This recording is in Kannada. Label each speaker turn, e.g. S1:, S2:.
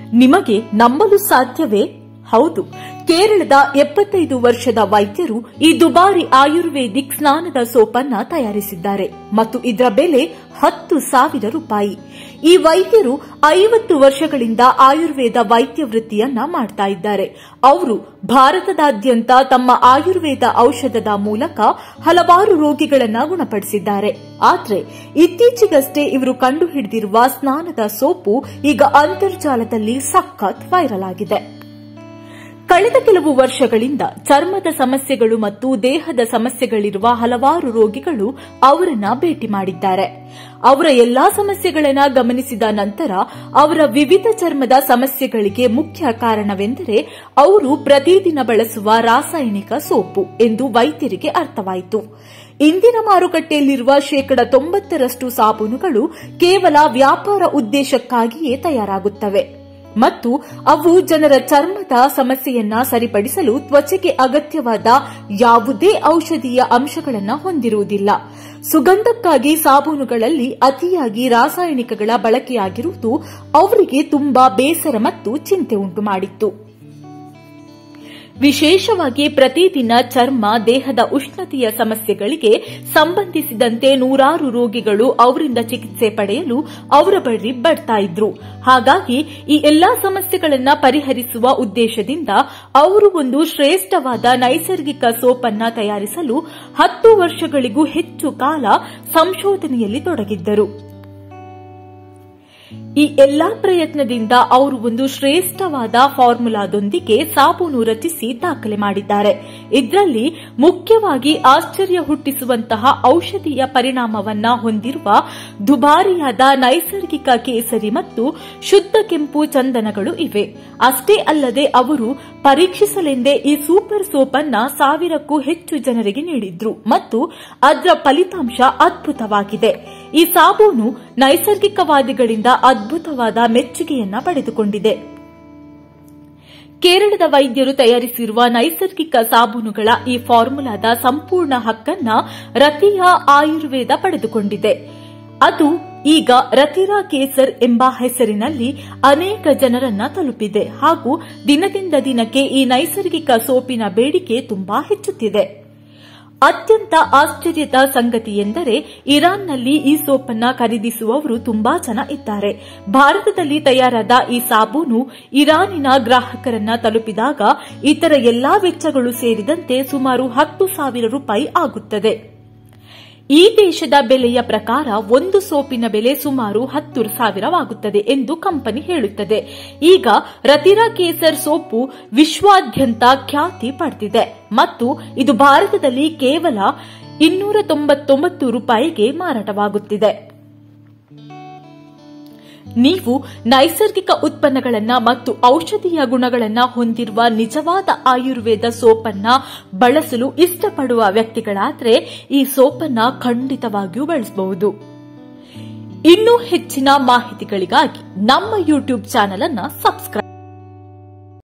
S1: ನಿಮಗೆ ನಂಬಲು ಸಾಧ್ಯವೇ ಹೌದು ಕೇರಳದ ಎಪ್ಪತ್ತೈದು ವರ್ಷದ ವೈದ್ಯರು ಈ ದುಬಾರಿ ಆಯುರ್ವೇದಿಕ್ ಸ್ನಾನದ ಸೋಪನ್ನ ತಯಾರಿಸಿದ್ದಾರೆ ಮತ್ತು ಇದರ ಬೆಲೆ ಹತ್ತು ಸಾವಿರ ರೂಪಾಯಿ ಈ ವೈದ್ಯರು ಐವತ್ತು ವರ್ಷಗಳಿಂದ ಆಯುರ್ವೇದ ವೈದ್ಯ ವೃತ್ತಿಯನ್ನ ಮಾಡ್ತಾ ಇದ್ದಾರೆ ಅವರು ಭಾರತದಾದ್ಯಂತ ತಮ್ಮ ಆಯುರ್ವೇದ ಔಷಧದ ಮೂಲಕ ಹಲವಾರು ರೋಗಿಗಳನ್ನ ಗುಣಪಡಿಸಿದ್ದಾರೆ ಆದ್ರೆ ಇತ್ತೀಚೆಗಷ್ಟೇ ಇವರು ಕಂಡುಹಿಡಿದಿರುವ ಸ್ನಾನದ ಸೋಪು ಈಗ ಅಂತರ್ಜಾಲದಲ್ಲಿ ಸಖತ್ ವೈರಲ್ ಆಗಿದೆ ಕಳೆದ ಕೆಲವು ವರ್ಷಗಳಿಂದ ಚರ್ಮದ ಸಮಸ್ಯೆಗಳು ಮತ್ತು ದೇಹದ ಸಮಸ್ಯೆಗಳಿರುವ ಹಲವಾರು ರೋಗಿಗಳು ಅವರನ್ನ ಭೇಟಿ ಮಾಡಿದ್ದಾರೆ ಅವರ ಎಲ್ಲಾ ಸಮಸ್ಯೆಗಳನ್ನ ಗಮನಿಸಿದ ನಂತರ ಅವರ ವಿವಿಧ ಚರ್ಮದ ಸಮಸ್ಯೆಗಳಿಗೆ ಮುಖ್ಯ ಕಾರಣವೆಂದರೆ ಅವರು ಪ್ರತಿದಿನ ಬಳಸುವ ರಾಸಾಯನಿಕ ಸೋಪು ಎಂದು ವೈದ್ಯರಿಗೆ ಅರ್ಥವಾಯಿತು ಇಂದಿನ ಮಾರುಕಟ್ಟೆಯಲ್ಲಿರುವ ಶೇಕಡ ತೊಂಬತ್ತರಷ್ಟು ಸಾಬೂನುಗಳು ಕೇವಲ ವ್ಯಾಪಾರ ಉದ್ದೇಶಕ್ಕಾಗಿಯೇ ತಯಾರಾಗುತ್ತವೆ ಮತ್ತು ಅವು ಜನರ ಚರ್ಮದ ಸಮಸ್ಯೆಯನ್ನ ಸರಿಪಡಿಸಲು ತ್ವಚೆಗೆ ಅಗತ್ಯವಾದ ಯಾವುದೇ ಔಷಧೀಯ ಅಂಶಗಳನ್ನು ಹೊಂದಿರುವುದಿಲ್ಲ ಸುಗಂಧಕ್ಕಾಗಿ ಸಾಬೂನುಗಳಲ್ಲಿ ಅತಿಯಾಗಿ ರಾಸಾಯನಿಕಗಳ ಬಳಕೆಯಾಗಿರುವುದು ಅವರಿಗೆ ತುಂಬಾ ಬೇಸರ ಮತ್ತು ಚಿಂತೆ ಉಂಟು ಮಾಡಿತ್ತು ವಿಶೇಷವಾಗಿ ಪ್ರತಿದಿನ ಚರ್ಮ ದೇಹದ ಉಷ್ಣತೆಯ ಸಮಸ್ಯೆಗಳಿಗೆ ಸಂಬಂಧಿಸಿದಂತೆ ನೂರಾರು ರೋಗಿಗಳು ಅವರಿಂದ ಚಿಕಿತ್ಸೆ ಪಡೆಯಲು ಅವರ ಬಳಿ ಬರ್ತಾ ಇದ್ರು ಹಾಗಾಗಿ ಈ ಎಲ್ಲಾ ಸಮಸ್ಯೆಗಳನ್ನ ಪರಿಹರಿಸುವ ಉದ್ದೇಶದಿಂದ ಅವರು ಒಂದು ಶ್ರೇಷ್ಠವಾದ ನೈಸರ್ಗಿಕ ಸೋಪನ್ನ ತಯಾರಿಸಲು ಹತ್ತು ವರ್ಷಗಳಿಗೂ ಹೆಚ್ಚು ಕಾಲ ಸಂಶೋಧನೆಯಲ್ಲಿ ತೊಡಗಿದ್ದರು ಈ ಎಲ್ಲಾ ಪ್ರಯತ್ನದಿಂದ ಅವರು ಒಂದು ಶ್ರೇಷ್ಠವಾದ ಫಾರ್ಮುಲಾದೊಂದಿಗೆ ಸಾಬೂನು ರಚಿಸಿ ದಾಖಲೆ ಮಾಡಿದ್ದಾರೆ ಇದರಲ್ಲಿ ಮುಖ್ಯವಾಗಿ ಆಶ್ಚರ್ಯ ಹುಟ್ಟಿಸುವಂತಹ ಔಷಧೀಯ ಪರಿಣಾಮವನ್ನ ಹೊಂದಿರುವ ದುಬಾರಿಯಾದ ನೈಸರ್ಗಿಕ ಕೇಸರಿ ಮತ್ತು ಶುದ್ಧ ಕೆಂಪು ಚಂದನಗಳು ಇವೆ ಅಷ್ಟೇ ಅಲ್ಲದೆ ಅವರು ಪರೀಕ್ಷಿಸಲೆಂದೇ ಈ ಸೂಪರ್ ಸೋಪ್ ಅನ್ನ ಸಾವಿರಕ್ಕೂ ಹೆಚ್ಚು ಜನರಿಗೆ ನೀಡಿದ್ರು ಮತ್ತು ಅದರ ಫಲಿತಾಂಶ ಅದ್ಭುತವಾಗಿದೆ ಈ ಸಾಬೂನು ನೈಸರ್ಗಿಕವಾದಿಗಳಿಂದ ಅದ್ಭುತವಾದ ಮೆಚ್ಚುಗೆಯನ್ನ ಪಡೆದುಕೊಂಡಿದೆ ಕೇರಳದ ವೈದ್ಯರು ತಯಾರಿಸಿರುವ ನೈಸರ್ಗಿಕ ಸಾಬೂನುಗಳ ಈ ಫಾರ್ಮುಲಾದ ಸಂಪೂರ್ಣ ಹಕ್ಕನ್ನ ರತಿಯಾ ಆಯುರ್ವೇದ ಪಡೆದುಕೊಂಡಿದೆ ಅದು ಈಗ ರತಿರಾ ಕೇಸರ್ ಎಂಬ ಹೆಸರಿನಲ್ಲಿ ಅನೇಕ ಜನರನ್ನ ತಲುಪಿದೆ ಹಾಗೂ ದಿನದಿಂದ ದಿನಕ್ಕೆ ಈ ನೈಸರ್ಗಿಕ ಸೋಪಿನ ಬೇಡಿಕೆ ತುಂಬಾ ಹೆಚ್ಚುತ್ತಿದೆ ಅತ್ಯಂತ ಆಶ್ಚರ್ಯದ ಸಂಗತಿ ಎಂದರೆ ಇರಾನ್ನಲ್ಲಿ ಈ ಸೋಪನ್ನ ಖರೀದಿಸುವವರು ತುಂಬಾ ಜನ ಇದ್ದಾರೆ ಭಾರತದಲ್ಲಿ ತಯಾರಾದ ಈ ಸಾಬೂನು ಇರಾನಿನ ಗ್ರಾಹಕರನ್ನ ತಲುಪಿದಾಗ ಇತರ ಎಲ್ಲಾ ವೆಚ್ಚಗಳು ಸೇರಿದಂತೆ ಸುಮಾರು ಹತ್ತು ಸಾವಿರ ರೂಪಾಯಿ ಆಗುತ್ತದೆ ಈ ದೇಶದ ಬೆಲೆಯ ಪ್ರಕಾರ ಒಂದು ಸೋಪಿನ ಬೆಲೆ ಸುಮಾರು ಹತ್ತು ಸಾವಿರವಾಗುತ್ತದೆ ಎಂದು ಕಂಪನಿ ಹೇಳುತ್ತದೆ ಈಗ ರತಿರಾ ಕೇಸರ್ ಸೋಪು ವಿಶ್ವಾದ್ಯಂತ ಖ್ಯಾತಿ ಪಡೆದಿದೆ ಮತ್ತು ಇದು ಭಾರತದಲ್ಲಿ ಕೇವಲ ಇನ್ನೂರ ತೊಂಬತ್ತೊಂಬತ್ತು ರೂಪಾಯಿಗೆ ಮಾರಾಟವಾಗುತ್ತಿದೆ ನೀವು ನೈಸರ್ಗಿಕ ಉತ್ಪನ್ನಗಳನ್ನ ಮತ್ತು ಔಷಧೀಯ ಗುಣಗಳನ್ನ ಹೊಂದಿರುವ ನಿಜವಾದ ಆಯುರ್ವೇದ ಸೋಪನ್ನ ಬಳಸಲು ಇಷ್ಟಪಡುವ ವ್ಯಕ್ತಿಗಳಾದ್ರೆ ಈ ಸೋಪನ್ನ ಖಂಡಿತವಾಗಿಯೂ ಬಳಸಬಹುದು ಇನ್ನೂ ಹೆಚ್ಚಿನ ಮಾಹಿತಿಗಳಿಗಾಗಿ ನಮ್ಮ ಯೂಟ್ಯೂಬ್ ಚಾನೆಲ್ ಅನ್ನ ಸಬ್ಸ್ಕ್ರೈಬ್